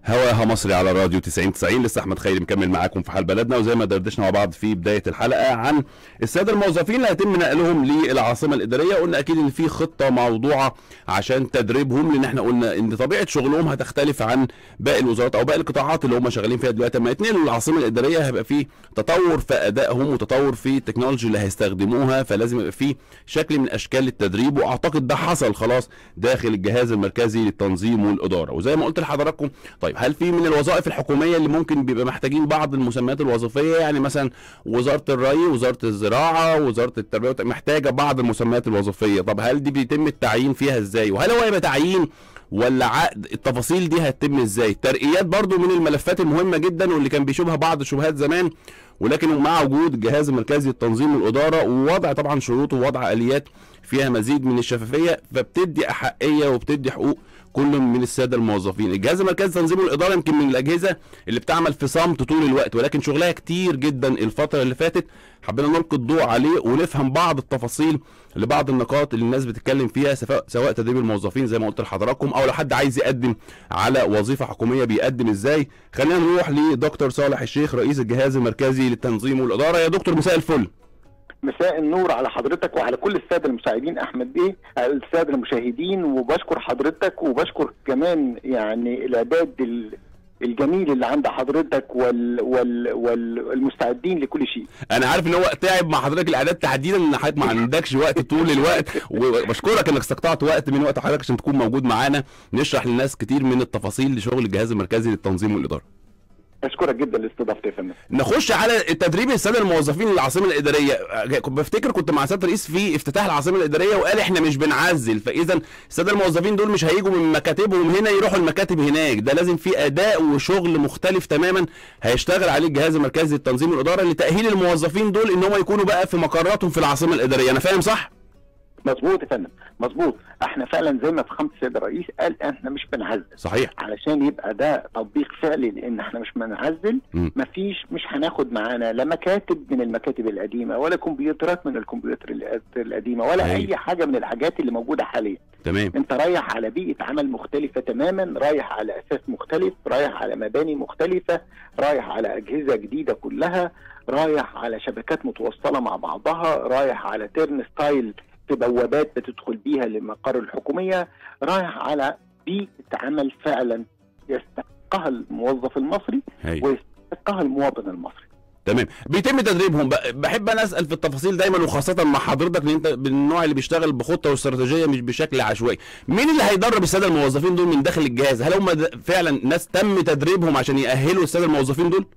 هواها مصري على راديو 90 90 لسه احمد خيري مكمل معاكم في حال بلدنا وزي ما دردشنا مع بعض في بدايه الحلقه عن الساده الموظفين اللي هيتم نقلهم للعاصمه الاداريه قلنا اكيد ان في خطه موضوعه عشان تدريبهم لان احنا قلنا ان طبيعه شغلهم هتختلف عن باقي الوزارات او باقي القطاعات اللي هم شغالين فيها دلوقتي لما يتنقلوا للعاصمه الاداريه هيبقى في تطور في ادائهم وتطور في التكنولوجي اللي هيستخدموها فلازم يبقى في شكل من اشكال التدريب واعتقد ده حصل خلاص داخل الجهاز المركزي للتنظيم والاداره وزي ما قلت لحضراتكم طيب هل في من الوظائف الحكوميه اللي ممكن بيبقى محتاجين بعض المسميات الوظيفيه يعني مثلا وزاره الري وزاره الزراعه وزاره التربيه والت- محتاجه بعض المسميات الوظيفيه طب هل دي بيتم التعيين فيها ازاي وهل هو يبقى تعيين ولا عقد التفاصيل دي هتتم ازاي ترقيات برضو من الملفات المهمه جدا واللي كان بيشوبها بعض الشبهات زمان ولكن مع وجود الجهاز المركزي للتنظيم والاداره ووضع طبعا شروط ووضع اليات فيها مزيد من الشفافيه فبتدي احقيه وبتدي حقوق كل من الساده الموظفين الجهاز المركزي للتنظيم والاداره يمكن من الاجهزه اللي بتعمل في صمت طول الوقت ولكن شغلها كتير جدا الفتره اللي فاتت حبينا نلقي الضوء عليه ونفهم بعض التفاصيل لبعض النقاط اللي الناس بتتكلم فيها سواء سواء تدريب الموظفين زي ما قلت لحضراتكم او لو حد عايز يقدم على وظيفه حكوميه بيقدم ازاي خلينا نروح لدكتور صالح الشيخ رئيس الجهاز المركزي للتنظيم والاداره يا دكتور مساء الفل مساء النور على حضرتك وعلى كل الساده المساعدين احمد بيه الساده المشاهدين وبشكر حضرتك وبشكر كمان يعني الاعداد ال- الجميل اللي عند حضرتك وال وال والمستعدين لكل شيء انا عارف ان هو تعب مع حضرتك الاعداد تحديدا ان حضرتك ما عندكش وقت طول الوقت وبشكرك انك استقطعت وقت من وقت حضرتك عشان تكون موجود معانا نشرح للناس كتير من التفاصيل لشغل الجهاز المركزي للتنظيم والاداره اشكرك جدا لاستضافتي يا فندم نخش على تدريب الساده الموظفين للعاصمه الاداريه كنت بفتكر كنت مع سياده الرئيس في افتتاح العاصمه الاداريه وقال احنا مش بنعزل فاذا الساده الموظفين دول مش هيجوا من مكاتبهم هنا يروحوا المكاتب هناك ده لازم في اداء وشغل مختلف تماما هيشتغل عليه الجهاز المركزي للتنظيم والاداره لتاهيل الموظفين دول ان هم يكونوا بقى في مقراتهم في العاصمه الاداريه انا فاهم صح مظبوط يا فندم مظبوط احنا فعلا زي ما فخامه السيد الرئيس قال احنا مش بنعزل صحيح علشان يبقى ده تطبيق فعلي لان احنا مش بنعزل مم. مفيش مش هناخد معانا لا مكاتب من المكاتب القديمه ولا كمبيوترات من الكمبيوتر الق- القديمه ولا أيوة. اي حاجه من الحاجات اللي موجوده حاليا تمام انت رايح على بيئه عمل مختلفه تماما رايح على اساس مختلف رايح على مباني مختلفه رايح على اجهزه جديده كلها رايح على شبكات متوصله مع بعضها رايح على تيرن ستايل في بوابات بتدخل بيها للمقر الحكوميه رايح على بيئه عمل فعلا يستحقها الموظف المصري هاي. ويستحقها المواطن المصري تمام بيتم تدريبهم بقى بحب انا اسال في التفاصيل دايما وخاصه مع حضرتك لان انت من النوع اللي بيشتغل بخطه واستراتيجيه مش بشكل عشوائي مين اللي هيدرب الساده الموظفين دول من داخل الجهاز هل هم د- فعلا ناس تم تدريبهم عشان يأهلوا الساده الموظفين دول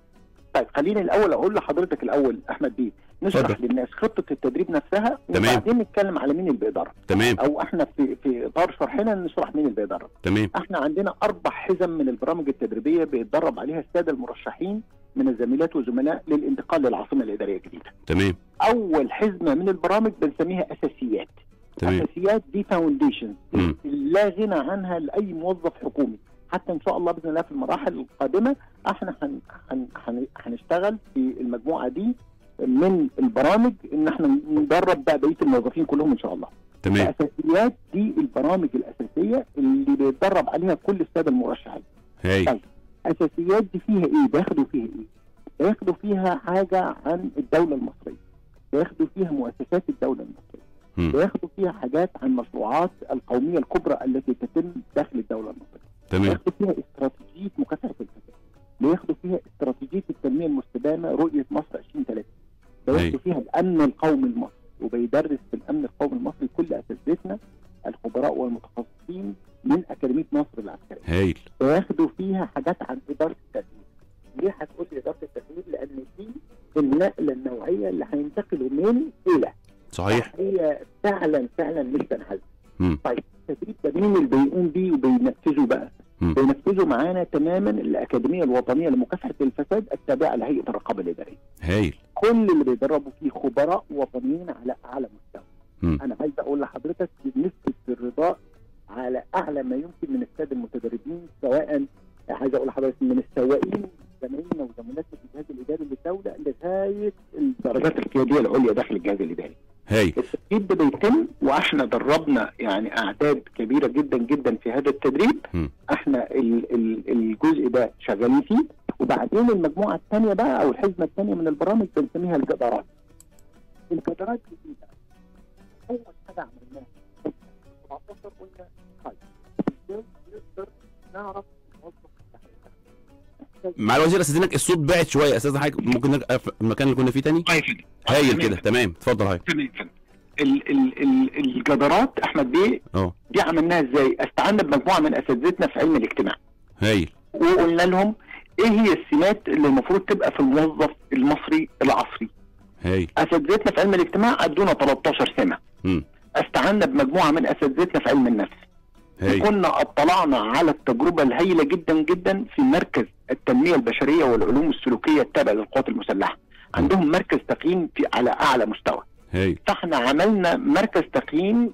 طيب خليني الاول اقول لحضرتك الاول احمد بيه نشرح اتفضل. للناس خطه التدريب نفسها تمام. وبعدين نتكلم على مين اللي بيدرب تمام او احنا في في اطار شرحنا نشرح مين اللي بيدرب تمام احنا عندنا اربع حزم من البرامج التدريبيه بيتدرب عليها الساده المرشحين من الزميلات والزملاء للانتقال للعاصمه الاداريه الجديده تمام اول حزمه من البرامج بنسميها اساسيات تمام اساسيات دي فاونديشن مم. لا غنى عنها لاي موظف حكومي حتى ان شاء الله باذن الله في المراحل القادمه احنا هن هن هن هنشتغل في المجموعه دي من البرامج ان احنا ندرب بقى بقيه الموظفين كلهم ان شاء الله. تمام الاساسيات دي البرامج الاساسيه اللي بيتدرب عليها كل الساده المرشحين. هاي طيب. اساسيات دي فيها ايه؟ بياخدوا فيها ايه؟ بياخدوا فيها حاجه عن الدوله المصريه. بياخدوا فيها مؤسسات الدوله المصريه. مم. بياخدوا فيها حاجات عن مشروعات القوميه الكبرى التي تتم داخل الدوله المصريه. تمام بياخدوا فيها استراتيجيه مكافحه الفساد. بياخدوا فيها استراتيجيه التنميه المستدامه رؤيه مصر 2030. أيوة. بياخدوا فيها الامن القومي المصري وبيدرس في الامن القومي المصري كل اساتذتنا الخبراء والمتخصصين من اكاديميه مصر العسكريه. هايل بياخدوا فيها حاجات عن اداره التدريب. ليه هتقول لي اداره التدريب؟ لان دي النقله النوعيه اللي هينتقلوا من الى صحيح هي فعلا فعلا مش تنحل. مم. طيب التدريب ده مين اللي بيقوم بيه وبينفذه بقى؟ مم. بينفذه معانا تماما الاكاديميه الوطنيه لمكافحه الفساد التابعه لهيئه الرقابه الاداريه. هايل كل اللي بيدربوا فيه خبراء وطنيين على اعلى مستوى. مم. انا عايز اقول لحضرتك نسبه الرضاء على اعلى ما يمكن من الساده المتدربين سواء عايز اقول لحضرتك من السواقين زمايلنا وزميلاتنا في الجهاز الاداري للدوله لغايه الدرجات القياديه العليا داخل الجهاز الاداري. هايل التدريب ده بيتم واحنا دربنا يعني اعداد كبيره جدا جدا في هذا التدريب مم. احنا ال ال الجزء ده شغالين فيه وبعدين المجموعه الثانيه بقى او الحزمه الثانيه من البرامج بنسميها الجدارات الجدارات دي إيه بقى؟ اول حاجه عملناها في 17 قلنا طيب ازاي نقدر نعرف نوظف التحديثات مع الوزير استاذنك الصوت بعد شويه استاذ حضرتك ممكن نرجع في المكان اللي كنا فيه تاني طيب فندم. هايل تمام. كده تمام اتفضل هاي تمام فندم. ال ال ال الجدارات احمد بيه اه دي عملناها ازاي؟ استعنا بمجموعه من اساتذتنا في علم الاجتماع هايل وقلنا لهم ايه هي السمات اللي المفروض تبقى في الموظف المصري العصري؟ هايل اساتذتنا في علم الاجتماع ادونا 13 سمه امم استعنا بمجموعه من اساتذتنا في علم النفس هايل كنا اطلعنا على التجربه الهائله جدا جدا في مركز التنميه البشريه والعلوم السلوكيه التابع للقوات المسلحه عندهم مركز تقييم في على اعلى مستوى هايل فاحنا عملنا مركز تقييم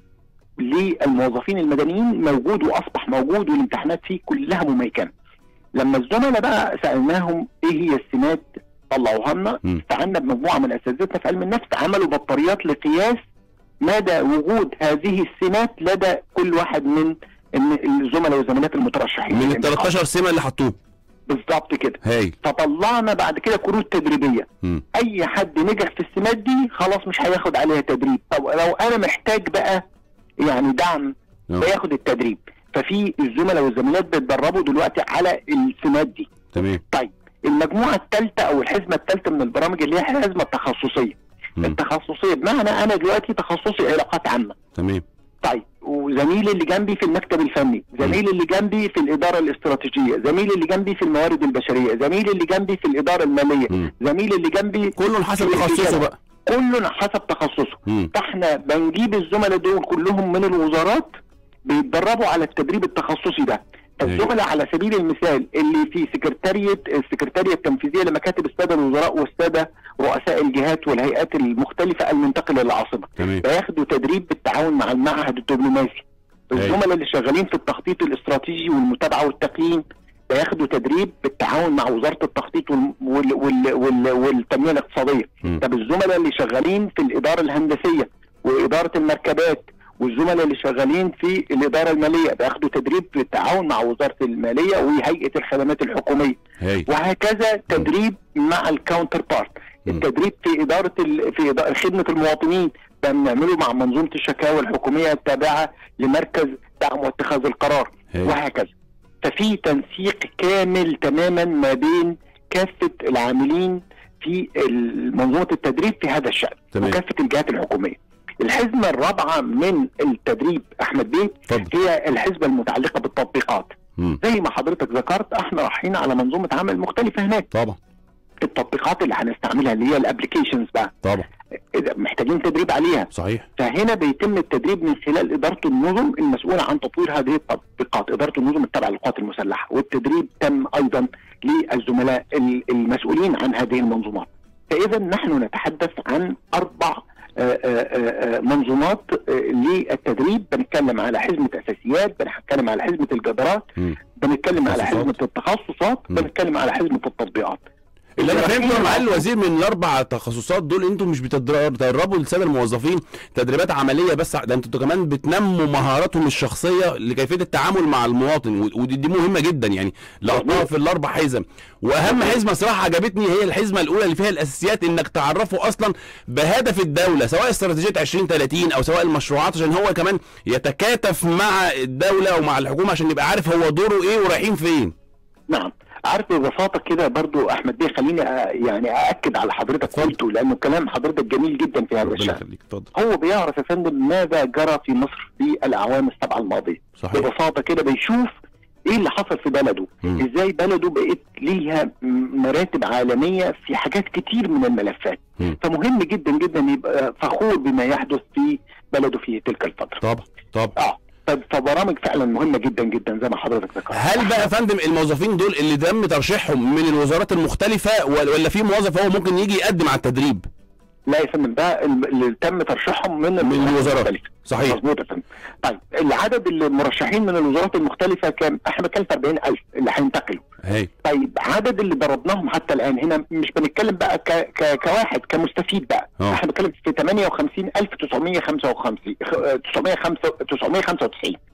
للموظفين المدنيين موجود واصبح موجود والامتحانات فيه كلها مميكنه. لما الزملاء بقى سالناهم ايه هي السمات طلعوها لنا مم. استعنا بمجموعه من اساتذتنا في علم النفس عملوا بطاريات لقياس مدى وجود هذه السمات لدى كل واحد من الم- الزملاء والزميلات المترشحين من ال للانتخاب. 13 سمه اللي حطوه بالظبط كده هايل فطلعنا بعد كده كروت تدريبيه امم اي حد نجح في السمات دي خلاص مش هياخد عليها تدريب طب لو انا محتاج بقى يعني دعم آه. بياخد التدريب ففي الزملاء والزميلات بيتدربوا دلوقتي على السمات دي تمام طيب المجموعه الثالثه او الحزمه الثالثه من البرامج اللي هي الحزمه التخصصيه مم. التخصصيه بمعنى انا دلوقتي تخصصي علاقات عامه تمام طيب وزميلي اللي جنبي في المكتب الفني زميلي اللي جنبي في الاداره الاستراتيجيه زميلي اللي جنبي في الموارد البشريه زميلي اللي جنبي في الاداره الماليه مم. زميلي اللي جنبي كله حسب في تخصصه الإجابة. بقى كله حسب تخصصه امم فاحنا بنجيب الزملاء دول كلهم من الوزارات بيتدربوا على التدريب التخصصي ده الزملاء على سبيل المثال اللي في سكرتارية السكرتارية التنفيذية لمكاتب السادة الوزراء والسادة رؤساء الجهات والهيئات المختلفة المنتقلة للعاصمة تمام بياخدوا تدريب بالتعاون مع المعهد الدبلوماسي أيوة. الزملاء اللي شغالين في التخطيط الاستراتيجي والمتابعة والتقييم بياخدوا تدريب بالتعاون مع وزارة التخطيط وال... وال... وال... وال... والتنمية الاقتصادية مم. طب الزملاء اللي شغالين في الإدارة الهندسية وإدارة المركبات والزملاء اللي شغالين في الإدارة المالية بياخدوا تدريب بالتعاون مع وزارة المالية وهيئة الخدمات الحكومية هايل وهكذا تدريب مع الكاونتر بارت مم. التدريب في إدارة ال... في إدارة خدمة المواطنين ده بنعمله مع منظومة الشكاوى الحكومية التابعة لمركز دعم واتخاذ القرار هايل وهكذا ففي تنسيق كامل تماما ما بين كافة العاملين في منظومة التدريب في هذا الشأن تمام. وكافة الجهات الحكومية الحزمة الرابعة من التدريب أحمد بيه اتفضل هي الحزبة المتعلقة بالتطبيقات امم زي ما حضرتك ذكرت احنا رايحين على منظومة عمل مختلفة هناك طبعا التطبيقات اللي هنستعملها اللي هي الابلكيشنز بقى طبعا إذا محتاجين تدريب عليها صحيح فهنا بيتم التدريب من خلال إدارة النظم المسؤولة عن تطوير هذه التطبيقات إدارة النظم التابعة للقوات المسلحة والتدريب تم أيضا للزملاء ال- المسؤولين عن هذه المنظومات فإذا نحن نتحدث عن أربع آه، آه، آه، منظومات آه، للتدريب بنتكلم على حزمة أساسيات بنتكلم على حزمة الجدارات مم. بنتكلم على تخصصات. حزمة التخصصات مم. بنتكلم على حزمة التطبيقات اللي انا الرايحين فهمته مع على- الوزير من الاربع تخصصات دول انتوا مش بتدر- بتدربوا الساده الموظفين تدريبات عمليه بس ده انتوا كمان بتنموا مهاراتهم الشخصيه لكيفيه التعامل مع المواطن و- ودي دي مهمه جدا يعني لقطناها مظبوط. في الاربع حزم واهم حزمه صراحه عجبتني هي الحزمه الاولى اللي فيها الاساسيات انك تعرفوا اصلا بهدف الدوله سواء استراتيجيه 2030 او سواء المشروعات عشان هو كمان يتكاتف مع الدوله ومع الحكومه عشان يبقى عارف هو دوره ايه ورايحين فين نعم عارف ببساطه كده برضو احمد بيه خليني أ- يعني ااكد على حضرتك اتفضل. قلته لانه كلام حضرتك جميل جدا في هذا ربنا الشان يخليك اتفضل هو بيعرف يا فندم ماذا جرى في مصر في الاعوام السبعه الماضيه صحيح ببساطه كده بيشوف ايه اللي حصل في بلده مم. ازاي بلده بقت ليها م- مراتب عالميه في حاجات كتير من الملفات مم. فمهم جدا جدا يبقى فخور بما يحدث في بلده في تلك الفتره طبعا طبعا اه ف- فبرامج فعلا مهمه جدا جدا زي ما حضرتك ذكرت هل بقى يا فندم الموظفين دول اللي تم ترشيحهم من الوزارات المختلفة ولا ولا في موظف هو ممكن يجي يقدم على التدريب؟ لا يا فندم ده ال- اللي تم ترشيحهم من من الوزارات. المختلفة. صحيح مظبوط يا فندم طيب العدد المرشحين من الوزارات المختلفة كام؟ احنا بنتكلم في 40000 اللي هينتقلوا هاي طيب عدد اللي دربناهم حتى الان هنا مش بنتكلم بقى ك... ك... كواحد كمستفيد بقى اه. احنا بنتكلم في 58955 995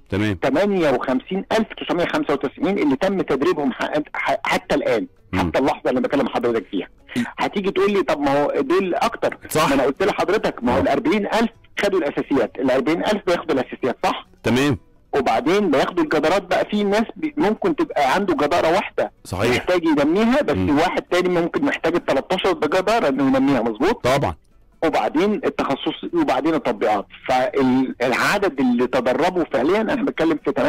تمام 58995 اللي تم تدريبهم ح- ح- حتى الان مم. حتى اللحظه اللي بكلم حضرتك فيها هتيجي تقول لي طب ما هو دول اكتر صح ما انا قلت لحضرتك ما هو آه. ال 40000 خدوا الاساسيات ال 40000 بياخدوا الاساسيات صح تمام وبعدين بياخدوا الجدارات بقى في ناس بي- ممكن تبقى عنده جداره واحده صحيح محتاج ينميها بس مم. واحد تاني ممكن محتاج ال 13 بجداره انه ينميها مظبوط طبعا وبعدين التخصص وبعدين التطبيقات فالعدد اللي تدربوا فعليا انا بتكلم في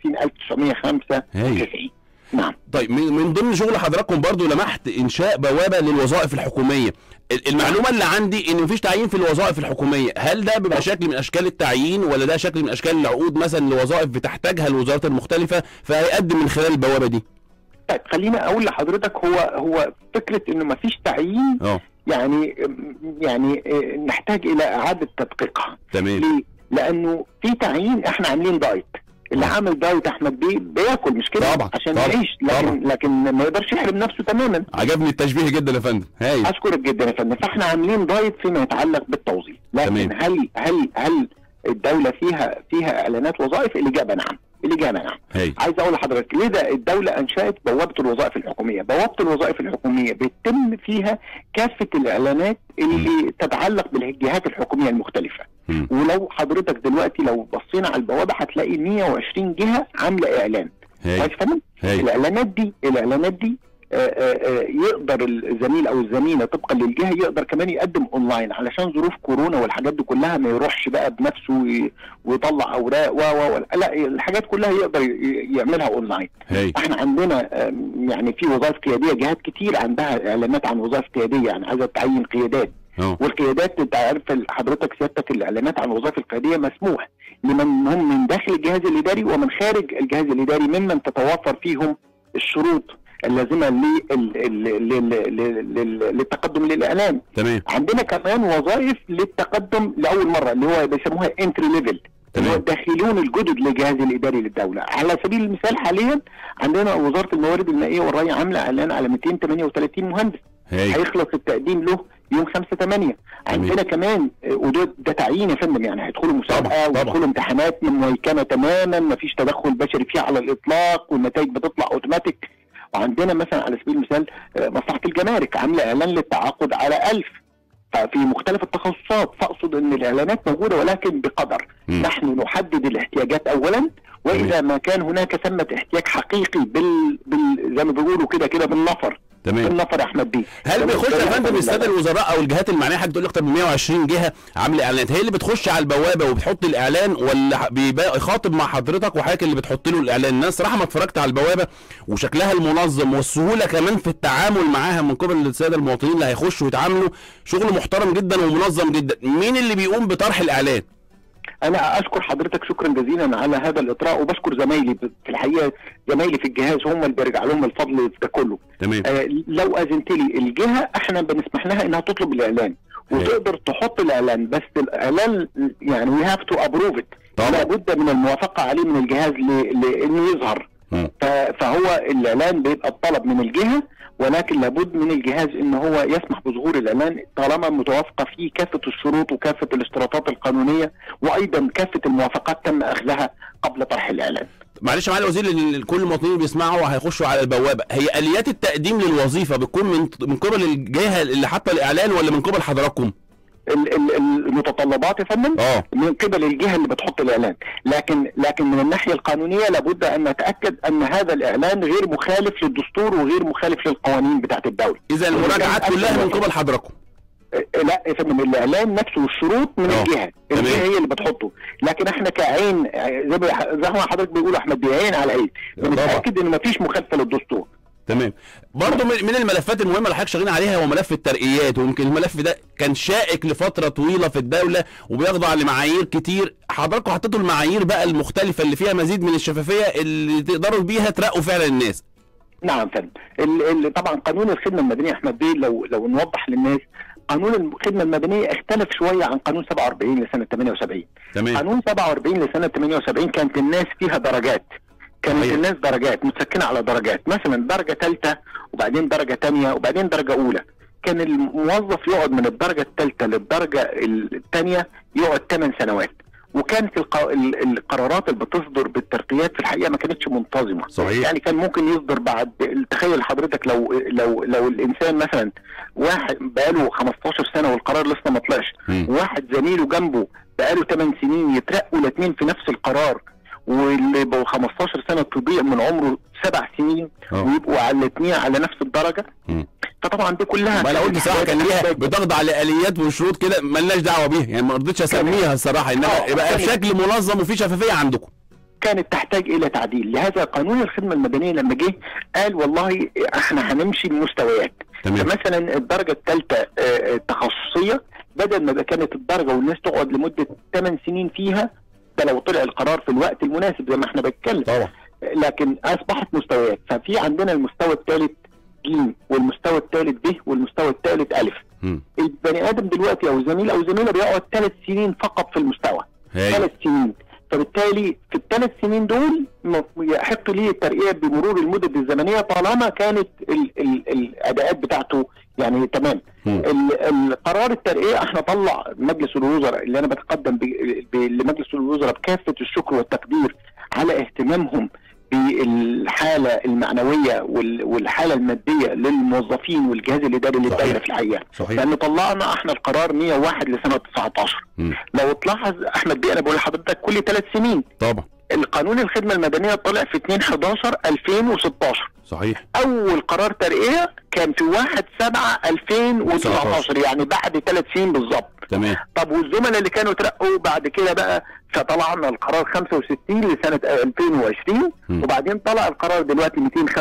58995 هاي نعم طيب من من ضمن شغل حضراتكم برضو لمحت انشاء بوابه للوظائف الحكوميه ال- المعلومه اللي عندي ان مفيش تعيين في الوظائف الحكوميه هل ده بيبقى شكل من اشكال التعيين ولا ده شكل من اشكال العقود مثلا لوظائف بتحتاجها الوزارات المختلفه فهيقدم من خلال البوابه دي طيب خليني اقول لحضرتك هو هو فكره انه ما فيش تعيين اه يعني يعني آه، نحتاج الى اعاده تدقيقها تمام ليه؟ لانه في تعيين احنا عاملين دايت اللي آه. عامل دايت احمد بيه بياكل مش كده طبعا، عشان طبعا، يعيش لكن لكن ما يقدرش يحرم نفسه تماما عجبني التشبيه جدا يا فندم هاي اشكرك جدا يا فندم فاحنا عاملين دايت فيما يتعلق بالتوظيف لكن تمام. هل هل هل الدوله فيها فيها اعلانات وظائف الاجابه نعم الاجابه نعم هاي عايز اقول لحضرتك لذا الدوله انشات بوابه الوظائف الحكوميه بوابه الوظائف الحكوميه بيتم فيها كافه الاعلانات اللي تتعلق بالجهات الحكوميه المختلفه مم. ولو حضرتك دلوقتي لو بصينا على البوابه هتلاقي 120 جهه عامله اعلان هاي عايز فندم هاي الاعلانات دي الاعلانات دي آه، آه، آه، يقدر الزميل او الزميله طبقا للجهه يقدر كمان يقدم اونلاين علشان ظروف كورونا والحاجات دي كلها ما يروحش بقى بنفسه وي- ويطلع اوراق و و و- لا الحاجات كلها يقدر ي- يعملها اونلاين هاي احنا عندنا آم، يعني في وظائف قياديه جهات كتير عندها اعلانات عن وظائف قياديه يعني عايزه تعين قيادات اه والقيادات انت عارف حضرتك سيادتك الاعلانات عن الوظائف القياديه مسموح لمن هم من داخل الجهاز الاداري ومن خارج الجهاز الاداري ممن تتوفر فيهم الشروط اللازمه لل- ال- ال- لل- لل- لل- للتقدم للاعلان تمام عندنا كمان وظائف للتقدم لاول مره اللي هو بيسموها انتري ليفل اللي هو تمام الداخلون الجدد للجهاز الاداري للدوله على سبيل المثال حاليا عندنا وزاره الموارد المائيه والري عامله اعلان على 238 مهندس هاي هيخلص التقديم له يوم 5 8 عندنا كمان آه، وده ده تعيين يا فندم يعني هيدخلوا مسابقه طبعاً. ويدخلوا امتحانات من مهيكنه تماما ما فيش تدخل بشري فيها على الاطلاق والنتائج بتطلع اوتوماتيك وعندنا مثلا على سبيل المثال آه، مصلحه الجمارك عامله اعلان للتعاقد على 1000 ففي مختلف التخصصات فاقصد ان الاعلانات موجوده ولكن بقدر مم. نحن نحدد الاحتياجات اولا واذا ما كان هناك ثمه احتياج حقيقي بال, بال... زي ما بيقولوا كده كده بالنفر تمام بالنفر يا احمد بيه هل بيخش يا فندم بالنفر. الساده الوزراء او الجهات المعنيه حضرتك بتقول اكتر من 120 جهه عامله اعلانات هي اللي بتخش على البوابه وبتحط الاعلان ولا بيبقى يخاطب مع حضرتك وحضرتك اللي بتحط له الاعلان الناس صراحه ما اتفرجت على البوابه وشكلها المنظم والسهوله كمان في التعامل معاها من قبل الساده المواطنين اللي هيخشوا ويتعاملوا شغل محترم جدا ومنظم جدا مين اللي بيقوم بطرح الاعلان انا اشكر حضرتك شكرا جزيلا على هذا الاطراء وبشكر زمايلي في الحقيقه زمايلي في الجهاز هم اللي بيرجع لهم الفضل في ده كله تمام آه لو اذنت لي الجهه احنا بنسمح لها انها تطلب الاعلان وتقدر تحط الاعلان بس الاعلان يعني وي هاف تو ابروف ات طبعا لابد من الموافقه عليه من الجهاز ل- لانه يظهر مم. ف- فهو الاعلان بيبقى الطلب من الجهه ولكن لابد من الجهاز ان هو يسمح بظهور الاعلان طالما متوافقه فيه كافه الشروط وكافه الاشتراطات القانونيه وايضا كافه الموافقات تم اخذها قبل طرح الاعلان. معلش معالي الوزير لان كل المواطنين اللي بيسمعوا هيخشوا على البوابه هي اليات التقديم للوظيفه بتكون من من قبل الجهه اللي حاطه الاعلان ولا من قبل حضراتكم ال- ال- المتطلبات يا فندم اه من قبل الجهه اللي بتحط الاعلان لكن لكن من الناحيه القانونيه لابد ان نتاكد ان هذا الاعلان غير مخالف للدستور وغير مخالف للقوانين بتاعت الدوله اذا المراجعات كلها من قبل حضراتكم آه، لا يا فندم الاعلان نفسه والشروط من آه. الجهه تمام. الجهه هي اللي بتحطه لكن احنا كعين آه، زي ما زي ما حضرتك بيقول احمد بيه عين على عين طبعا. بنتاكد ان مفيش مخالفه للدستور تمام برضه من من الملفات المهمه اللي حضرتك شغالين عليها هو ملف الترقيات ويمكن الملف ده كان شائك لفتره طويله في الدوله وبيخضع لمعايير كتير حضراتكم حطيتوا المعايير بقى المختلفه اللي فيها مزيد من الشفافيه اللي تقدروا بيها ترقوا فعلا الناس نعم فندم ال- ال- طبعا قانون الخدمه المدنيه يا احمد بيه لو لو نوضح للناس قانون الخدمه المدنيه اختلف شويه عن قانون 47 لسنه 78 تمام قانون 47 لسنه 78 كانت الناس فيها درجات كانت صحيح. الناس درجات متسكنه على درجات مثلا درجه ثالثه وبعدين درجه ثانيه وبعدين درجه اولى كان الموظف يقعد من الدرجه الثالثه للدرجه الثانيه يقعد 8 سنوات وكانت الق... ال- القرارات اللي بتصدر بالترقيات في الحقيقه ما كانتش منتظمه صحيح. يعني كان ممكن يصدر بعد تخيل حضرتك لو لو لو الانسان مثلا واحد بقاله 15 سنه والقرار لسه ما طلعش مم. واحد زميله جنبه بقاله 8 سنين يترقوا الاثنين في نفس القرار واللي بقوا 15 سنه تضيع من عمره سبع سنين اه ويبقوا على الاثنين على نفس الدرجه مم. فطبعا دي كلها ما انا قلت صراحه كان ليها تحتاج- بتخضع لاليات وشروط كده مالناش دعوه بيها يعني ما رضيتش اسميها الصراحه انما آه، يبقى كانت- بشكل منظم وفي شفافيه عندكم كانت تحتاج الى تعديل لهذا قانون الخدمه المدنيه لما جه قال والله احنا هنمشي بمستويات تمام فمثلا الدرجه الثالثه التخصصيه بدل ما كانت الدرجه والناس تقعد لمده 8 سنين فيها ده لو طلع القرار في الوقت المناسب زي ما احنا بنتكلم طبعا لكن اصبحت مستويات ففي عندنا المستوى الثالث ج والمستوى الثالث ب والمستوى الثالث الف مم. البني ادم دلوقتي او زميل او زميله بيقعد ثلاث سنين فقط في المستوى هاي ثلاث سنين فبالتالي في الثلاث سنين دول م- يحق ليه الترقيه بمرور المدد الزمنيه طالما كانت ال ال الاداءات بتاعته يعني تمام مم. ال- القرار الترقيه احنا طلع مجلس الوزراء اللي انا بتقدم ب- ب- لمجلس الوزراء بكافه الشكر والتقدير على اهتمامهم بالحاله المعنويه وال- والحاله الماديه للموظفين والجهاز الاداري صحيح. للدوله في الحقيقه صحيح لان طلعنا احنا القرار 101 لسنه 19 مم. لو تلاحظ احمد بيه انا بقول لحضرتك كل ثلاث سنين طبعا القانون الخدمه المدنيه طلع في 2 11 2016 صحيح اول قرار ترقيه كان في 1 7 2019 يعني بعد ثلاث سنين بالظبط تمام طب والزملاء اللي كانوا ترقوا بعد كده بقى فطلعنا القرار 65 لسنه 2020 مم. وبعدين طلع القرار دلوقتي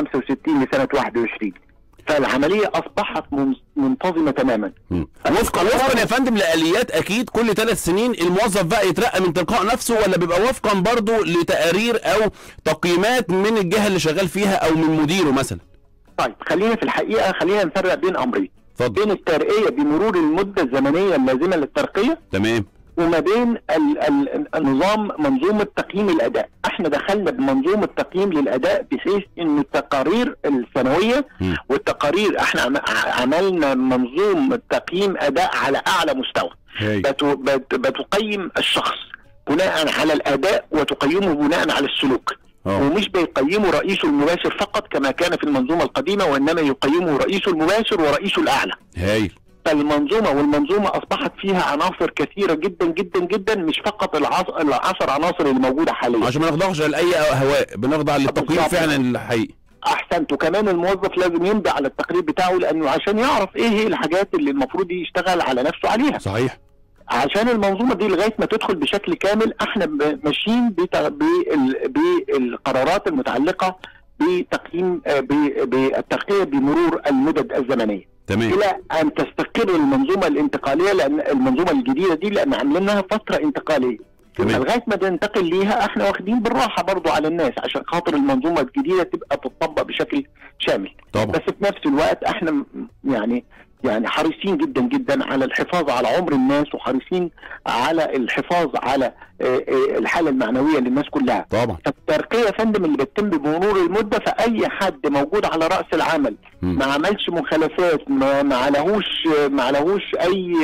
265 لسنه 21 فالعمليه اصبحت من- منتظمه تماما مم. وفقا وفقا يا فندم لاليات اكيد كل ثلاث سنين الموظف بقى يترقى من تلقاء نفسه ولا بيبقى وفقا برضه لتقارير او تقييمات من الجهه اللي شغال فيها او من مديره مثلا طيب خلينا في الحقيقه خلينا نفرق بين امرين اتفضل بين الترقيه بمرور المده الزمنيه اللازمه للترقيه تمام وما بين ال ال النظام منظومه تقييم الاداء احنا دخلنا بمنظومه تقييم للاداء بحيث ان التقارير السنويه مم. والتقارير احنا عم- عملنا منظومه تقييم اداء على اعلى مستوى هاي بت- بت- بتقيم الشخص بناء على الاداء وتقيمه بناء على السلوك اه ومش بيقيمه رئيسه المباشر فقط كما كان في المنظومه القديمه وانما يقيمه رئيسه المباشر ورئيسه الاعلى هايل فالمنظومه والمنظومه اصبحت فيها عناصر كثيره جدا جدا جدا مش فقط العص... العشر عناصر اللي موجوده حاليا عشان ما نخضعش لاي هواء بنخضع للتقييم بالظبط. فعلا الحقيقي احسنت وكمان الموظف لازم يمضي على التقرير بتاعه لانه عشان يعرف ايه هي الحاجات اللي المفروض يشتغل على نفسه عليها صحيح عشان المنظومه دي لغايه ما تدخل بشكل كامل احنا ب- ماشيين بت- بال- بالقرارات المتعلقه بتقييم آه، ب- بالترقيه بمرور المدد الزمنيه تمام الى ان تستقر المنظومه الانتقاليه لان المنظومه الجديده دي لان عاملينها فتره انتقاليه تمام لغايه ما ننتقل ليها احنا واخدين بالراحه برضو على الناس عشان خاطر المنظومه الجديده تبقى تطبق بشكل شامل طبعا بس في نفس الوقت احنا م- يعني يعني حريصين جدا جدا على الحفاظ على عمر الناس وحريصين على الحفاظ على آه، آه، الحاله المعنويه للناس كلها طبعا فالترقيه يا فندم اللي بتتم بمرور المده فاي حد موجود على راس العمل مم. ما عملش مخالفات ما ما عليهوش ما عليهوش اي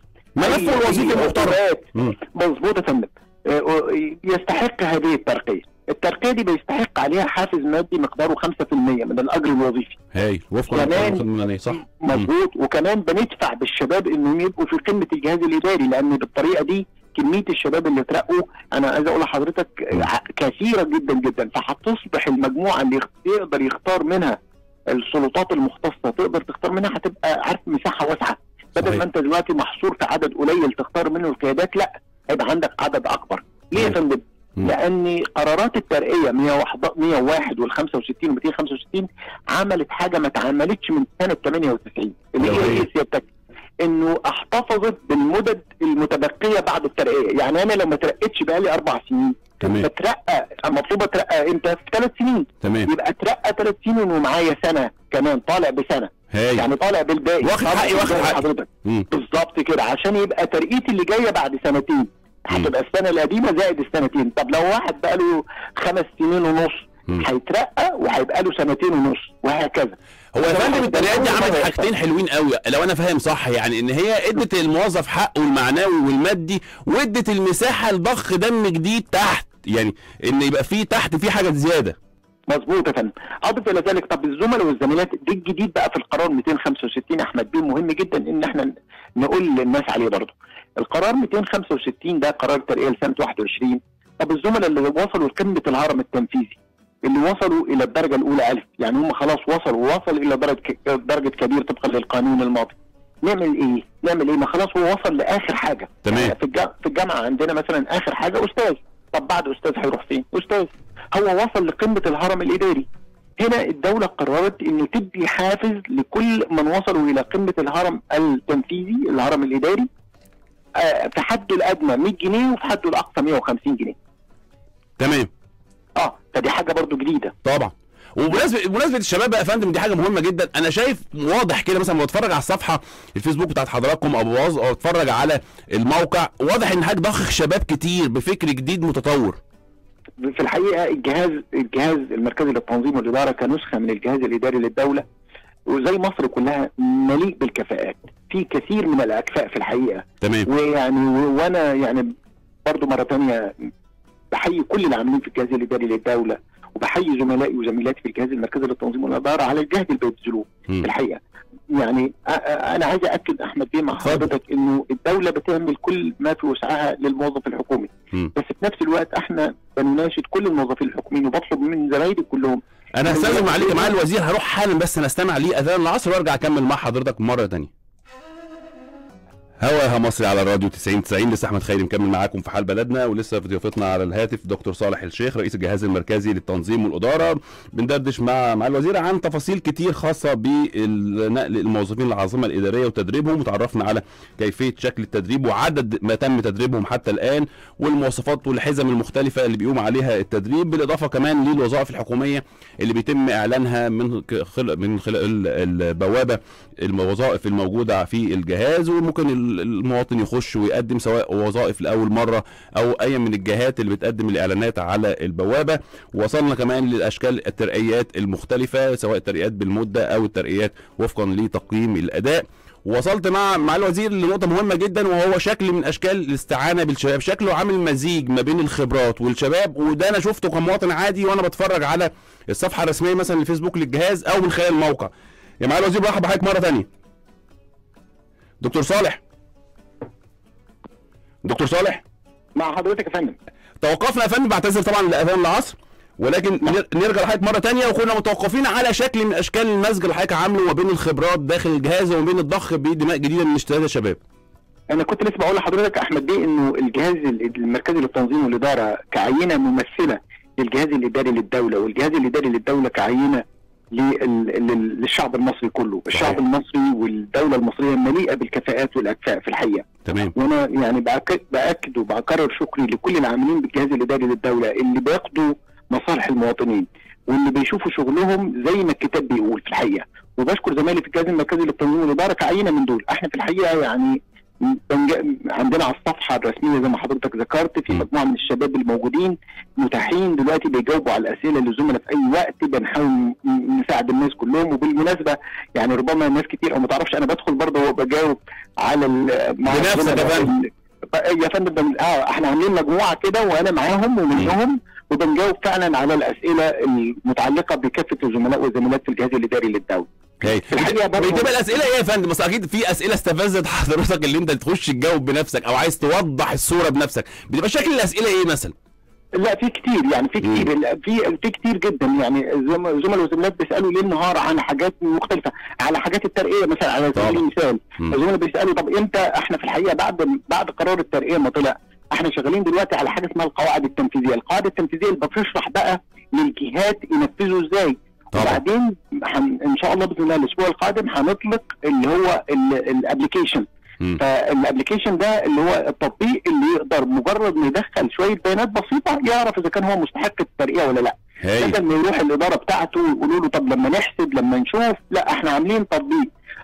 ملفه أي- الوظيفي أي محترم. عقوبات. مم. مظبوط يا فندم آه، يستحق هذه الترقيه الترقيه دي بيستحق عليها حافز مادي مقداره 5% من الاجر الوظيفي هايل وفقا كمان- للقانون الخدمة المدنية، صح مم. مظبوط وكمان بندفع بالشباب انهم يبقوا في قمه الجهاز الاداري لان بالطريقه دي كميه الشباب اللي اترقوا انا عايز اقول لحضرتك مم. ع- كثيره جدا جدا فهتصبح المجموعه اللي يخ- يقدر يختار منها السلطات المختصه تقدر تختار منها هتبقى عارف مساحه واسعه بدل صحيح. ما انت دلوقتي محصور في عدد قليل تختار منه القيادات لا هيبقى عندك عدد اكبر ليه يا مم. فندم؟ مم. لان قرارات الترقيه 101 101 وال 65 و 265 عملت حاجه ما اتعملتش من سنه 98 اللي لو هي هي. ايه سيادتك؟ انه احتفظت بالمدد المتبقيه بعد الترقيه، يعني انا لو ما ترقتش بقالي اربع سنين تمام بترقى مطلوب اترقى امتى؟ في ثلاث سنين، تمام يبقى اترقى ثلاث سنين ومعايا سنه كمان طالع بسنه، هايل يعني طالع بالباقي واخد طالع حقي، واخد بالباقي حقي. حضرتك مم. بالظبط كده عشان يبقى ترقيتي اللي جايه بعد سنتين هتبقى السنه القديمه زائد السنتين طب لو واحد بقى له خمس سنين ونص مم. هيترقى وهيبقى له سنتين ونص وهكذا هو يا فندم الترقيات دي عملت حاجتين حلوين قوي لو انا فاهم صح يعني ان هي ادت الموظف حقه المعنوي والمادي وادت المساحه لضخ دم جديد تحت يعني ان يبقى في تحت في حاجه زياده مظبوط يا فندم اضف الى ذلك طب الزملاء والزميلات دي الجديد بقى في القرار 265 احمد بيه مهم جدا ان احنا نقول للناس عليه برضه القرار 265 ده قرار ترقيه لسنه 21 طب الزملاء اللي وصلوا لقمه الهرم التنفيذي اللي وصلوا الى الدرجه الاولى الف يعني هم خلاص وصلوا وصل الى درجه درجه كبير طبقا للقانون الماضي نعمل ايه؟ نعمل ايه؟ ما خلاص هو وصل لاخر حاجه تمام. يعني في الجامعه في الجامعه عندنا مثلا اخر حاجه استاذ طب بعد استاذ هيروح فين؟ استاذ هو وصل لقمه الهرم الاداري هنا الدولة قررت انه تدي حافز لكل من وصلوا الى قمة الهرم التنفيذي الهرم الاداري آه، في حده الادنى 100 جنيه وفي حده الاقصى 150 جنيه تمام اه فدي حاجة برضو جديدة طبعا وبمناسبه بمناسبه الشباب بقى يا فندم دي حاجه مهمه جدا انا شايف واضح كده مثلا بتفرج على الصفحه الفيسبوك بتاعت حضراتكم او بوظ او اتفرج على الموقع واضح ان حاجه ضخ شباب كتير بفكر جديد متطور في الحقيقة الجهاز الجهاز المركزي للتنظيم والإدارة كنسخة من الجهاز الإداري للدولة وزي مصر كلها مليء بالكفاءات في كثير من الأكفاء في الحقيقة تمام ويعني و- وانا يعني برضو مره تانية بحيي كل العاملين في الجهاز الاداري للدوله وبحيي زملائي وزميلاتي في الجهاز المركزي للتنظيم والاداره على الجهد اللي بيبذلوه مم. في الحقيقه يعني أ- أ- انا عايز اكد احمد بيه مع اتفضل. حضرتك انه الدوله بتعمل كل ما في وسعها للموظف الحكومي مم. بس في نفس الوقت احنا بنناشد كل الموظفين الحكوميين وبطلب من زمايلي كلهم انا هستاذن عليك مع الوزير هروح حالا بس نستمع ليه اذان العصر وارجع اكمل مع حضرتك مره تانية هواها مصري على الراديو 90 90 لسه احمد خيري مكمل معاكم في حال بلدنا ولسه في ضيافتنا على الهاتف دكتور صالح الشيخ رئيس الجهاز المركزي للتنظيم والاداره بندردش مع مع الوزير عن تفاصيل كتير خاصه بنقل الموظفين للعاصمه الاداريه وتدريبهم وتعرفنا على كيفيه شكل التدريب وعدد ما تم تدريبهم حتى الان والمواصفات والحزم المختلفه اللي بيقوم عليها التدريب بالاضافه كمان للوظائف الحكوميه اللي بيتم اعلانها من ك- خلال من خلال ال- البوابه الوظائف الموجوده في الجهاز وممكن ال- المواطن يخش ويقدم سواء وظائف لاول مره او اي من الجهات اللي بتقدم الاعلانات على البوابه وصلنا كمان للاشكال الترقيات المختلفه سواء الترقيات بالمده او الترقيات وفقا لتقييم الاداء وصلت مع مع الوزير لنقطة مهمة جدا وهو شكل من أشكال الاستعانة بالشباب، شكله عامل مزيج ما بين الخبرات والشباب وده أنا شفته كمواطن عادي وأنا بتفرج على الصفحة الرسمية مثلا الفيسبوك للجهاز أو من خلال الموقع. يا معالي الوزير برحب بحضرتك مرة ثانية. دكتور صالح دكتور صالح مع حضرتك يا فندم توقفنا يا فندم بعتذر طبعا لاذان العصر ولكن نر- نرجع لحضرتك مره تانية وكنا متوقفين على شكل من اشكال المزج اللي حضرتك عامله ما بين الخبرات داخل الجهاز وما بين الضخ بدماء جديده من اشتراك الشباب. انا كنت لسه بقول لحضرتك يا احمد بيه انه الجهاز ال- المركزي للتنظيم والاداره كعينه ممثله للجهاز الاداري للدوله والجهاز الاداري للدوله كعينه لل- لل- للشعب المصري كله، الشعب صحيح. المصري والدوله المصريه مليئه بالكفاءات والاكفاء في الحقيقه. تمام وانا يعني بأكد, باكد وبكرر شكري لكل العاملين بالجهاز الاداري للدوله اللي بيقضوا مصالح المواطنين واللي بيشوفوا شغلهم زي ما الكتاب بيقول في الحقيقه وبشكر زمايلي في الجهاز المركزي للتنظيم والاداره كعينه من دول احنا في الحقيقه يعني بنج- عندنا على الصفحه الرسميه زي ما حضرتك ذكرت في م. مجموعه من الشباب الموجودين متاحين دلوقتي بيجاوبوا على الاسئله للزملاء في اي وقت بنحاول ن- نساعد الناس كلهم وبالمناسبه يعني ربما ناس كتير او ما تعرفش انا بدخل برضه وبجاوب على ال- مع بنفسك يا الزملاء فندم. ال- يا فندم بن- اه احنا عاملين مجموعه كده وانا معاهم ومنهم وبنجاوب فعلا على الاسئله المتعلقه بكافه الزملاء والزميلات في الجهاز الاداري للدوله. هاي في الحقيقه برضه بتبقى الاسئله ايه يا فندم؟ بس اكيد في اسئله استفزت حضرتك اللي انت تخش تجاوب بنفسك او عايز توضح الصوره بنفسك، بتبقى شكل الاسئله ايه مثلا؟ لا في كتير يعني في كتير لا، في في كتير جدا يعني زم- زملاء وزميلات بيسالوا ليل نهار عن حاجات مختلفه على حاجات الترقيه مثلا على طبعا. سبيل المثال مم. الزملاء بيسالوا طب امتى احنا في الحقيقه بعد بعد قرار الترقيه ما طلع احنا شغالين دلوقتي على حاجه اسمها القواعد التنفيذيه، القواعد التنفيذيه اللي بتشرح بقى للجهات ينفذوا ازاي طبعا وبعدين حن... ان شاء الله باذن الله الاسبوع القادم هنطلق اللي هو الابلكيشن مم. فالابلكيشن ده اللي هو التطبيق اللي يقدر مجرد ما يدخل شويه بيانات بسيطه يعرف اذا كان هو مستحق الترقيه ولا لا هاي بدل ما يروح الاداره بتاعته ويقولوا له طب لما نحسب لما نشوف لا احنا عاملين تطبيق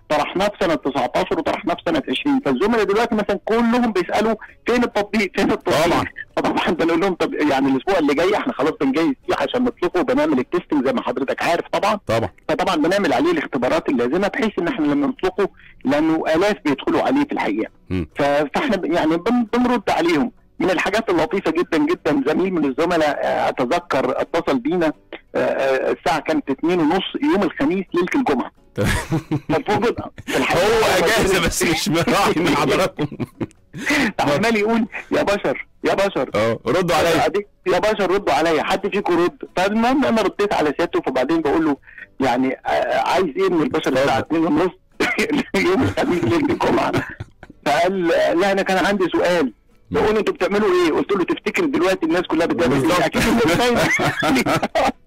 طرحناه في سنه 19 وطرحناه في سنه 20 فالزملاء دلوقتي مثلا كلهم بيسالوا فين التطبيق فين التطبيق طبعا. فطبعا بنقول لهم طب يعني الاسبوع اللي جاي احنا خلاص بنجهز فيه عشان نطلقه وبنعمل التستنج زي ما حضرتك عارف طبعا طبعا فطبعا بنعمل عليه الاختبارات اللازمه بحيث ان احنا لما نطلقه لانه الاف بيدخلوا عليه في الحقيقه مم. ف- فاحنا ب- يعني بن- بنرد عليهم من الحاجات اللطيفه جدا جدا زميل من الزملاء آه، اتذكر اتصل بينا آه، آه، الساعه كانت 2 ونص يوم الخميس ليله الجمعه فالفوجئ في الحقيقة هو اجازه بس مش مراعي من حضراتكم عمال يقول يا بشر يا بشر اه ردوا عليا أديك- يا باشا ردوا عليا حد فيكم رد فالمهم انا رديت على سيادته فبعدين بقول له يعني آه، عايز ايه من البشر الساعه 2 ونص يوم الخميس ليله الجمعه فقال لا انا كان عندي سؤال بقول له انتوا بتعملوا ايه؟ قلت له تفتكر دلوقتي الناس كلها بتعمل بالظبط. ايه؟ اكيد الناس نايمة.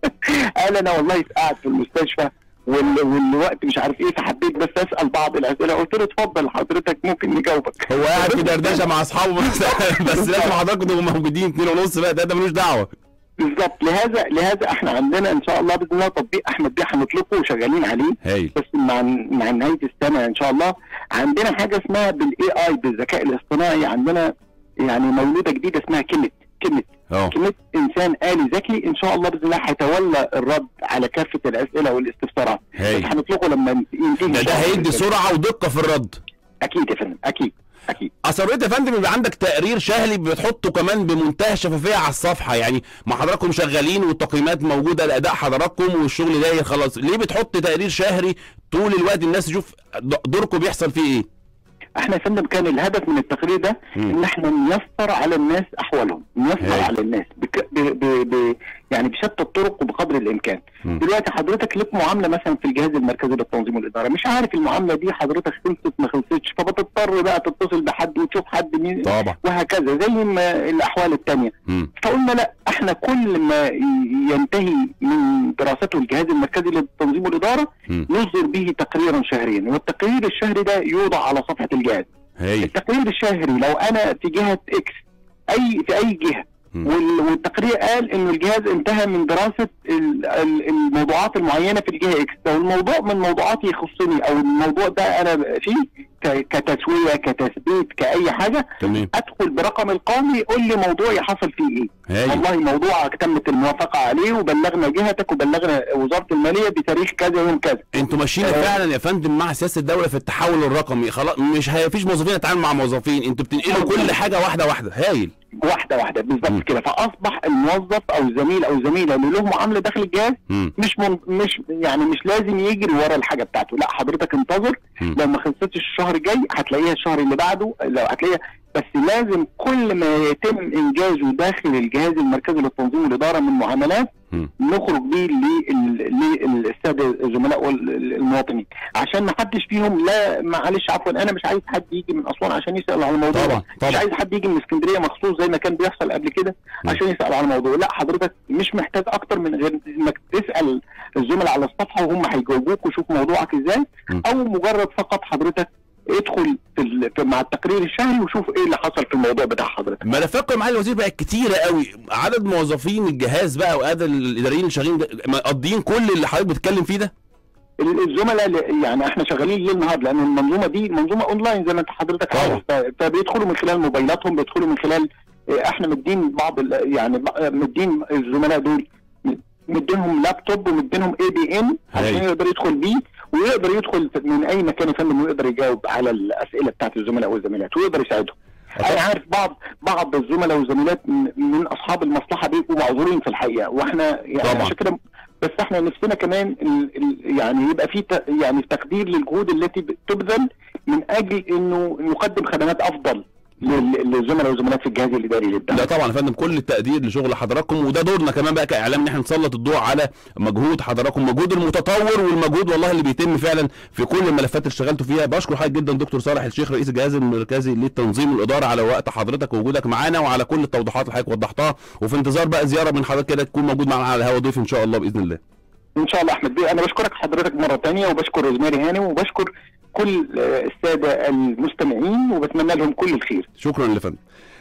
قال انا والله قاعد في المستشفى وال- والوقت مش عارف ايه فحبيت بس اسال بعض الاسئله قلت له اتفضل حضرتك ممكن نجاوبك هو قاعد في دردشه مع اصحابه بس بس لازم حضراتكم تبقوا موجودين اتنين ونص بقى ده ده ملوش دعوه بالظبط لهذا لهذا احنا عندنا ان شاء الله باذن الله تطبيق احمد بيه هنطلقه وشغالين عليه هايل بس مع مع نهايه السنه ان شاء الله عندنا حاجه اسمها بالاي اي بالذكاء الاصطناعي عندنا يعني مولوده جديده اسمها كلمه كلمه اه كلمه انسان آلي ذكي ان شاء الله باذن الله هيتولى الرد على كافه الاسئله والاستفسارات بس هايل هنطلقه لما ينتهي ده ده هيدي سرعه ودقه في الرد اكيد يا فندم اكيد اكيد اصريت يا فندم يبقى عندك تقرير شهري بتحطه كمان بمنتهى الشفافيه على الصفحه يعني ما حضراتكم شغالين والتقييمات موجوده لاداء حضراتكم والشغل داير خلاص ليه بتحط تقرير شهري طول الوقت الناس تشوف د- دوركم بيحصل فيه ايه احنا يا فندم كان الهدف من التقرير ده مم. ان احنا نيسر على الناس احوالهم نيسر هاي. على الناس بك ب ب ب يعني بشتى الطرق وبقدر الامكان مم. دلوقتي حضرتك لك معامله مثلا في الجهاز المركزي للتنظيم والاداره مش عارف المعامله دي حضرتك خلصت ما خلصتش فبتضطر بقى تتصل بحد وتشوف حد مين طبعا وهكذا زي ما الاحوال التانية مم. فقلنا لا احنا كل ما ي- ينتهي من دراسته الجهاز المركزي للتنظيم والاداره مم. نصدر به تقريرا شهريا والتقرير الشهري ده يوضع على صفحه الجهاز هايل التقرير الشهري لو انا في جهه اكس اي في اي جهه مم. وال- والتقرير قال انه الجهاز انتهى من دراسه ال- ال- الموضوعات المعينه في الجهه اكس لو الموضوع من موضوعاتي يخصني او الموضوع ده انا فيه ك- كتسويه كتثبيت كاي حاجه تمام ادخل برقم القومي يقول لي موضوعي حصل فيه ايه هايل والله موضوعك تمت الموافقه عليه وبلغنا جهتك وبلغنا وزاره الماليه بتاريخ كذا يوم كذا انتوا ماشيين آه. فعلا يا فندم مع سياسه الدوله في التحول الرقمي خلاص مش هيفيش موظفين يتعامل مع موظفين انتوا بتنقلوا كل حاجه واحده واحده هايل واحده واحده مم. بالظبط كده فاصبح الموظف او الزميل او الزميله اللي له معامله داخل الجهاز مم. مش من مش يعني مش لازم يجري ورا الحاجه بتاعته لا حضرتك انتظر مم. لو ما خلصتش الشهر الجاي هتلاقيها الشهر اللي بعده لو هتلاقيها بس لازم كل ما يتم انجازه داخل الجهاز المركزي للتنظيم والاداره من معاملات مم. نخرج بيه لل- للساده الزملاء والمواطنين عشان ما حدش فيهم لا معلش عفوا انا مش عايز حد يجي من اسوان عشان يسال على الموضوع طبعا مش طبعا عايز حد يجي من اسكندريه مخصوص زي ما كان بيحصل قبل كده م. عشان يسال على الموضوع لا حضرتك مش محتاج اكتر من غير انك تسال الزملاء على الصفحه وهم هيجاوبوك وشوف موضوعك ازاي م. او مجرد فقط حضرتك ادخل في ال- في- مع التقرير الشهري وشوف ايه اللي حصل في الموضوع بتاع حضرتك ملفات معالي الوزير بقت كتيره قوي عدد موظفين الجهاز بقى وعدد الاداريين اللي شغالين ده، مقضيين كل اللي حضرتك بتتكلم فيه ده ال- الزملاء اللي- يعني احنا شغالين ليل نهار لان المنظومه دي منظومه اونلاين زي ما انت حضرتك طبعا. عارف ف- فبيدخلوا من خلال موبايلاتهم بيدخلوا من خلال اه، احنا مدين بعض ال- يعني ب- مدين الزملاء دول مدينهم لابتوب ومدينهم اي بي ان عشان هاي. يقدر يدخل بيه ويقدر يدخل من اي مكان يا فندم ويقدر يجاوب على الاسئله بتاعت الزملاء والزميلات ويقدر يساعدهم. انا عارف بعض بعض الزملاء والزميلات من من اصحاب المصلحه بيبقوا معذورين في الحقيقه واحنا يعني طبعا. عشان كده بس احنا نفسنا كمان ال ال يعني يبقى في ت- يعني تقدير للجهود التي تبذل من اجل انه نقدم خدمات افضل لل- للزملاء والزميلات في الجهاز الاداري لا للدوله. طبعا يا فندم كل التقدير لشغل حضراتكم وده دورنا كمان بقى كاعلام ان احنا نسلط الضوء على مجهود حضراتكم مجهود المتطور والمجهود والله اللي بيتم فعلا في كل الملفات اللي اشتغلتوا فيها بشكر حضرتك جدا دكتور صالح الشيخ رئيس الجهاز المركزي للتنظيم والاداره على وقت حضرتك ووجودك معانا وعلى كل التوضيحات اللي حضرتك وضحتها وفي انتظار بقى زياره من حضرتك كده تكون موجود معانا على الهواء ضيف ان شاء الله باذن الله ان شاء الله احمد بيه انا بشكرك حضرتك مره ثانيه وبشكر روزماري هاني وبشكر كل آه، الساده المستمعين وبتمنى لهم كل الخير. شكرا يا فندم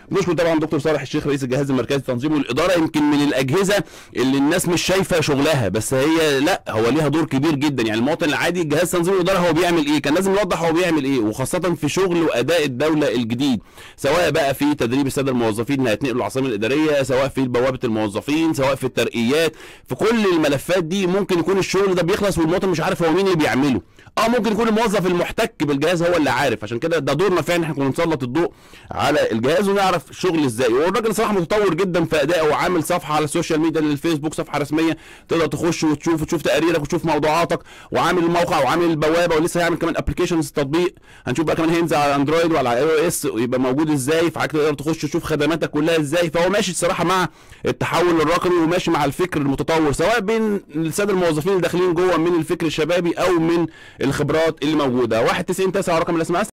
بنشكر طبعا دكتور صالح الشيخ رئيس الجهاز المركزي للتنظيم والاداره يمكن من الاجهزه اللي الناس مش شايفه شغلها بس هي لا هو ليها دور كبير جدا يعني المواطن العادي جهاز تنظيم الاداره هو بيعمل ايه كان لازم يوضح هو بيعمل ايه وخاصه في شغل واداء الدوله الجديد سواء بقى في تدريب الساده الموظفين اللي هيتنقلوا العاصمه الاداريه سواء في بوابه الموظفين سواء في الترقيات في كل الملفات دي ممكن يكون الشغل ده بيخلص والمواطن مش عارف هو مين اللي بيعمله اه ممكن يكون الموظف المحتك بالجهاز هو اللي عارف عشان كده ده دورنا فعلا احنا كنا نسلط الضوء على الجهاز ونعرف الشغل ازاي والراجل صراحه متطور جدا في ادائه وعامل صفحه على السوشيال ميديا للفيسبوك صفحه رسميه تقدر تخش وتشوف وتشوف تقاريرك وتشوف موضوعاتك وعامل الموقع وعامل البوابه ولسه هيعمل كمان ابلكيشنز تطبيق هنشوف بقى كمان هينزل على اندرويد وعلى اي او اس ويبقى موجود ازاي فحضرتك تقدر تخش تشوف خدماتك كلها ازاي فهو ماشي الصراحه مع التحول الرقمي وماشي مع الفكر المتطور سواء بين الساده الموظفين اللي داخلين جوه من الفكر الشبابي او من الخبرات اللي موجوده 1 90 9 رقم الاس